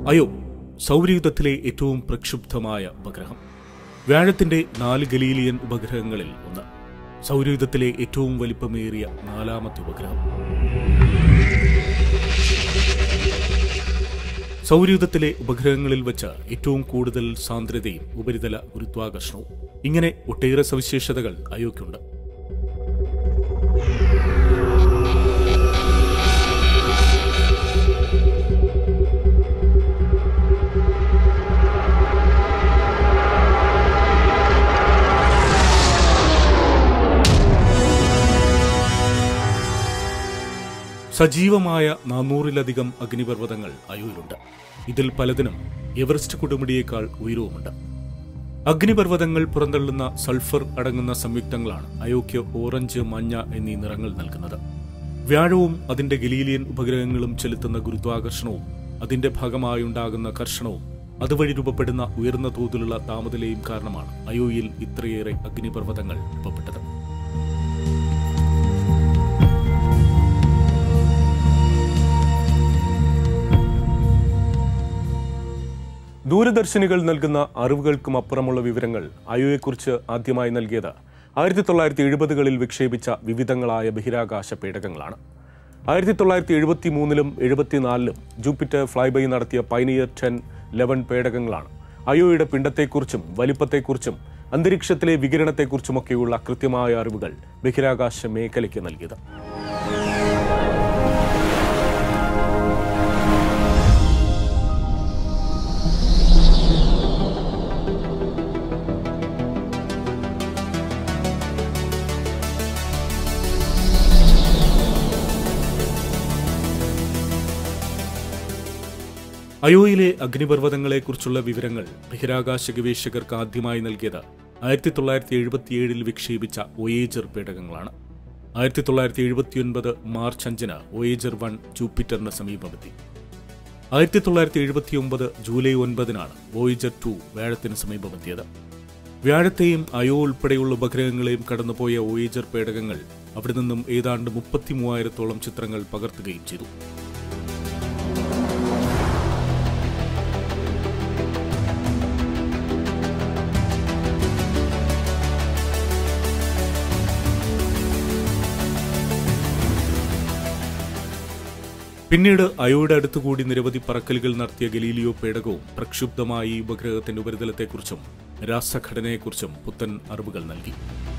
അയോ സൗരയുധത്തിലെ ഏറ്റവും പ്രക്ഷുബ്ധമായ ഉപഗ്രഹം വ്യാഴത്തിന്റെ നാല് ഗലീലിയൻ ഉപഗ്രഹങ്ങളിൽ ഒന്ന് സൗരയുധത്തിലെ ഏറ്റവും വലിപ്പമേറിയ നാലാമത്തെ ഉപഗ്രഹം സൗരയുധത്തിലെ ഉപഗ്രഹങ്ങളിൽ വെച്ച് ഏറ്റവും കൂടുതൽ സാന്ദ്രതയും ഉപരിതല ഗുരുത്വാകർഷണവും ഇങ്ങനെ ഒട്ടേറെ സവിശേഷതകൾ അയോയ്ക്കുണ്ട് സജീവമായ നാനൂറിലധികം അഗ്നിപർവ്വതങ്ങൾ അയോയിലുണ്ട് ഇതിൽ പലതിനും എവറസ്റ്റ് കൊടുമുടിയേക്കാൾ ഉയരവുമുണ്ട് അഗ്നിപർവ്വതങ്ങൾ പുറന്തള്ളുന്ന സൾഫർ അടങ്ങുന്ന സംയുക്തങ്ങളാണ് അയോയ്ക്ക് ഓറഞ്ച് മഞ്ഞ എന്നീ നിറങ്ങൾ നൽകുന്നത് വ്യാഴവും അതിന്റെ ഗലീലിയൻ ഉപഗ്രഹങ്ങളും ചെലുത്തുന്ന ഗുരുത്വാകർഷണവും അതിന്റെ ഭാഗമായുണ്ടാകുന്ന കർഷണവും അതുവഴി രൂപപ്പെടുന്ന ഉയർന്ന തോതിലുള്ള താപനിലയും കാരണമാണ് അയോയിൽ ഇത്രയേറെ അഗ്നിപർവ്വതങ്ങൾ രൂപപ്പെട്ടത് ദൂരദർശിനികൾ നൽകുന്ന അറിവുകൾക്കും അപ്പുറമുള്ള വിവരങ്ങൾ അയോയെക്കുറിച്ച് ആദ്യമായി നൽകിയത് ആയിരത്തി തൊള്ളായിരത്തി എഴുപതുകളിൽ വിക്ഷേപിച്ച വിവിധങ്ങളായ ബഹിരാകാശ പേടകങ്ങളാണ് ആയിരത്തി തൊള്ളായിരത്തി എഴുപത്തി മൂന്നിലും എഴുപത്തിനാലിലും ജൂപ്പിറ്റർ ഫ്ലൈബൈ നടത്തിയ പൈനിയർ ടെൻ ലെവൻ പേടകങ്ങളാണ് അയോയുടെ പിണ്ടത്തെക്കുറിച്ചും വലിപ്പത്തെക്കുറിച്ചും അന്തരീക്ഷത്തിലെ വികിരണത്തെക്കുറിച്ചുമൊക്കെയുള്ള കൃത്യമായ അറിവുകൾ ബഹിരാകാശ മേഖലയ്ക്ക് നൽകിയത് അയോയിലെ അഗ്നിപർവ്വതങ്ങളെക്കുറിച്ചുള്ള വിവരങ്ങൾ ബഹിരാകാശ ഗവേഷകർക്ക് ആദ്യമായി നൽകിയത് ആയിരത്തി തൊള്ളായിരത്തി എഴുപത്തിയേഴിൽ വിക്ഷേപിച്ച ഒയേജർ പേടകങ്ങളാണ് ആയിരത്തി തൊള്ളായിരത്തി എഴുപത്തിയൊൻപത് മാർച്ച് അഞ്ചിന് ഒയേജർ വൺ ജൂപ്പിറ്ററിന് സമീപമെത്തി ആയിരത്തി തൊള്ളായിരത്തി എഴുപത്തിയൊമ്പത് ജൂലൈ ഒൻപതിനാണ് വോയിജർ ടു വ്യാഴത്തിന് സമീപമെത്തിയത് വ്യാഴത്തെയും അയോ ഉൾപ്പെടെയുള്ള ഉപഗ്രഹങ്ങളെയും കടന്നുപോയ വോയേജർ പേടകങ്ങൾ അവിടെ നിന്നും ഏതാണ്ട് മുപ്പത്തി മൂവായിരത്തോളം ചിത്രങ്ങൾ പകർത്തുകയും ചെയ്തു പിന്നീട് അയോയുടെ അടുത്തുകൂടി നിരവധി പറക്കലുകൾ നടത്തിയ ഗലീലിയോ പേടകവും പ്രക്ഷുബ്ധമായ ഈ ഉപഗ്രഹത്തിന്റെ ഉപരിതലത്തെക്കുറിച്ചും രാസഘടനയെക്കുറിച്ചും പുത്തൻ അറിവുകൾ നൽകി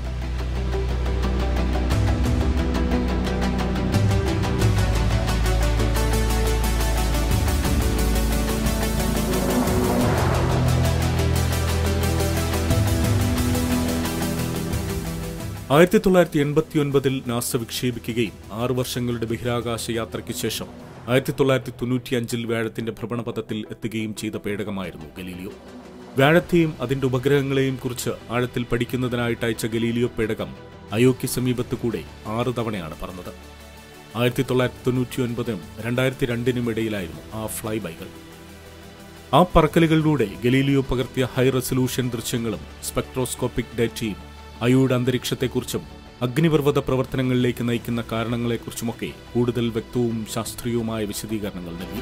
ആയിരത്തി തൊള്ളായിരത്തി എൺപത്തിയൊൻപതിൽ നാസ വിക്ഷേപിക്കുകയും ആറു വർഷങ്ങളുടെ ബഹിരാകാശ യാത്രയ്ക്ക് ശേഷം ആയിരത്തി തൊള്ളായിരത്തി തൊണ്ണൂറ്റിയഞ്ചിൽ വ്യാഴത്തിന്റെ ഭ്രമണപഥത്തിൽ എത്തുകയും ചെയ്ത പേടകമായിരുന്നു ഗലീലിയോ വ്യാഴത്തെയും അതിന്റെ ഉപഗ്രഹങ്ങളെയും കുറിച്ച് ആഴത്തിൽ പഠിക്കുന്നതിനായിട്ട് അയച്ച ഗലീലിയോ പേടകം അയോയ്ക്ക് സമീപത്ത് കൂടെ ആറ് തവണയാണ് പറന്നത് ആയിരത്തി തൊള്ളായിരത്തി തൊണ്ണൂറ്റിയൊൻപതിനും രണ്ടായിരത്തി രണ്ടിനും ഇടയിലായിരുന്നു ആ ഫ്ലൈ ബൈകൾ ആ പറക്കലുകളിലൂടെ ഗലീലിയോ പകർത്തിയ ഹൈ റെസൊല്യൂഷൻ ദൃശ്യങ്ങളും സ്പെക്ട്രോസ്കോപ്പിക് ഡേറ്റയും അയോയുടെ അന്തരീക്ഷത്തെക്കുറിച്ചും അഗ്നിപർവ്വത പ്രവർത്തനങ്ങളിലേക്ക് നയിക്കുന്ന കാരണങ്ങളെക്കുറിച്ചുമൊക്കെ കൂടുതൽ വ്യക്തവും ശാസ്ത്രീയവുമായ വിശദീകരണങ്ങൾ നൽകി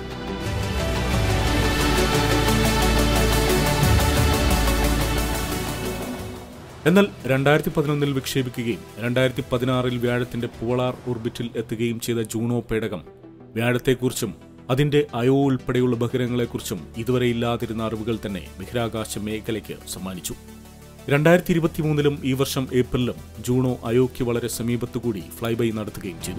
എന്നാൽ രണ്ടായിരത്തി പതിനൊന്നിൽ വിക്ഷേപിക്കുകയും രണ്ടായിരത്തി പതിനാറിൽ വ്യാഴത്തിന്റെ പോളാർ ഓർബിറ്റിൽ എത്തുകയും ചെയ്ത ജൂണോ പേടകം വ്യാഴത്തെക്കുറിച്ചും അതിന്റെ അയോ ഉൾപ്പെടെയുള്ള ബഹിരങ്ങളെക്കുറിച്ചും ഇതുവരെ ഇല്ലാതിരുന്ന അറിവുകൾ തന്നെ ബഹിരാകാശ മേഖലയ്ക്ക് സമ്മാനിച്ചു രണ്ടായിരത്തി ഇരുപത്തിമൂന്നിലും ഈ വർഷം ഏപ്രിലും ജൂണോ അയോയ്ക്ക് വളരെ സമീപത്തുകൂടി ഫ്ലൈബൈ നടത്തുകയും ചെയ്തു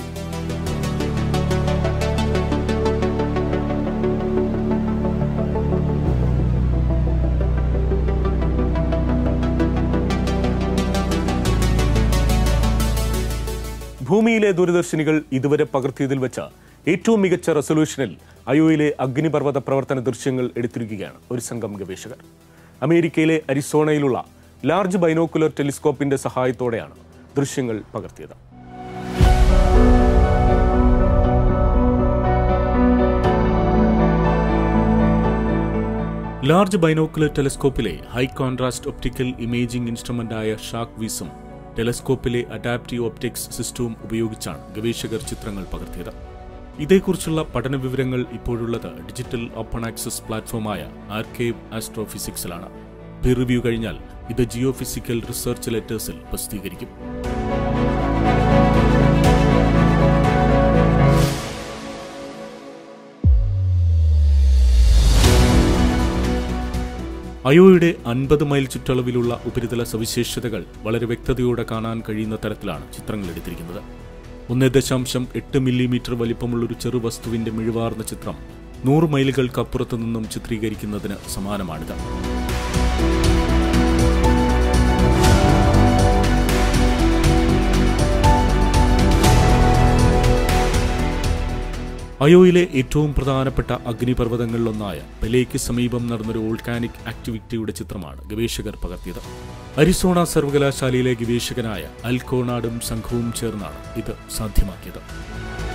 ഭൂമിയിലെ ദൂരദർശിനികൾ ഇതുവരെ പകർത്തിയതിൽ വെച്ച ഏറ്റവും മികച്ച റെസൊല്യൂഷനിൽ അയോയിലെ അഗ്നിപർവ്വത പ്രവർത്തന ദൃശ്യങ്ങൾ എടുത്തിരിക്കുകയാണ് ഒരു സംഘം ഗവേഷകർ അമേരിക്കയിലെ അരിസോണയിലുള്ള ലാർജ് ബൈനോക്കുലർ ടെലിസ്കോപ്പിന്റെ സഹായത്തോടെയാണ് ദൃശ്യങ്ങൾ പകർത്തിയത് ലാർജ് ബൈനോക്കുലർ ടെലിസ്കോപ്പിലെ ഹൈ കോൺട്രാസ്റ്റ് ഒപ്റ്റിക്കൽ ഇമേജിംഗ് ഇൻസ്ട്രുമെന്റായ ഷാക്ക് വീസും ടെലിസ്കോപ്പിലെ അഡാപ്റ്റീവ് ഒപ്റ്റിക്സ് സിസ്റ്റവും ഉപയോഗിച്ചാണ് ഗവേഷകർ ചിത്രങ്ങൾ പകർത്തിയത് ഇതേക്കുറിച്ചുള്ള പഠന വിവരങ്ങൾ ഇപ്പോഴുള്ളത് ഡിജിറ്റൽ ഓപ്പൺ ആക്സസ് പ്ലാറ്റ്ഫോമായ ആർക്കേവ് ആസ്ട്രോഫിസിക്സിലാണ് പിയർ റിവ്യൂ കഴിഞ്ഞാൽ ഇത് ജിയോ ഫിസിക്കൽ റിസർച്ച് ലെറ്റേഴ്സിൽ പ്രസിദ്ധീകരിക്കും അയോയുടെ അൻപത് മൈൽ ചുറ്റളവിലുള്ള ഉപരിതല സവിശേഷതകൾ വളരെ വ്യക്തതയോടെ കാണാൻ കഴിയുന്ന തരത്തിലാണ് ചിത്രങ്ങൾ എടുത്തിരിക്കുന്നത് ഒന്ന് ദശാംശം എട്ട് മില്ലിമീറ്റർ വലിപ്പമുള്ള ഒരു ചെറു വസ്തുവിന്റെ മിഴിവാർന്ന ചിത്രം നൂറ് മൈലുകൾക്കപ്പുറത്തു നിന്നും ചിത്രീകരിക്കുന്നതിന് സമാനമാണിത് അയോയിലെ ഏറ്റവും പ്രധാനപ്പെട്ട അഗ്നിപർവ്വതങ്ങളിലൊന്നായ പെലേക്ക് സമീപം നടന്നൊരു വോൾക്കാനിക് ആക്ടിവിറ്റിയുടെ ചിത്രമാണ് ഗവേഷകർ പകർത്തിയത് അരിസോണ സർവകലാശാലയിലെ ഗവേഷകനായ അൽക്കോണാടും സംഘവും ചേർന്നാണ് ഇത് സാധ്യമാക്കിയത്